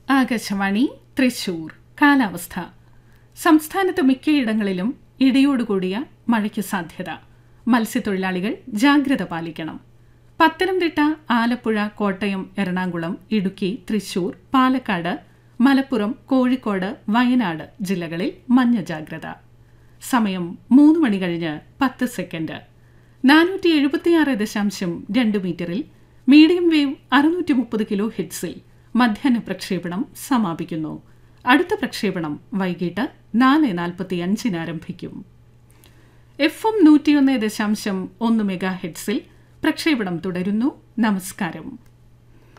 ആകാശവാണി തൃശൂർ കാലാവസ്ഥ സംസ്ഥാനത്ത് മിക്കയിടങ്ങളിലും ഇടിയോടുകൂടിയ മഴയ്ക്ക് സാധ്യത മത്സ്യത്തൊഴിലാളികൾ ജാഗ്രത പാലിക്കണം പത്തനംതിട്ട ആലപ്പുഴ കോട്ടയം എറണാകുളം ഇടുക്കി തൃശൂർ പാലക്കാട് മലപ്പുറം കോഴിക്കോട് വയനാട് ജില്ലകളിൽ മഞ്ഞ ജാഗ്രത സമയം മൂന്ന് മണി കഴിഞ്ഞ് പത്ത് സെക്കൻഡ് നാനൂറ്റി എഴുപത്തിയാറ് ദശാംശം രണ്ട് മീറ്ററിൽ മീഡിയം വേവ് അറുന്നൂറ്റി മുപ്പത് കിലോ ഹിറ്റ്സിൽ മധ്യാഹ്ന പ്രക്ഷേപണം സമാപിക്കുന്നു അടുത്ത പ്രക്ഷേപണം വൈകിട്ട് നാല് നാൽപ്പത്തി അഞ്ചിന് ആരംഭിക്കും എഫ് എം നൂറ്റിയൊന്ന് ദശാംശം ഒന്ന് മെഗാ ഹെഡ്സിൽ പ്രക്ഷേപണം തുടരുന്നു നമസ്കാരം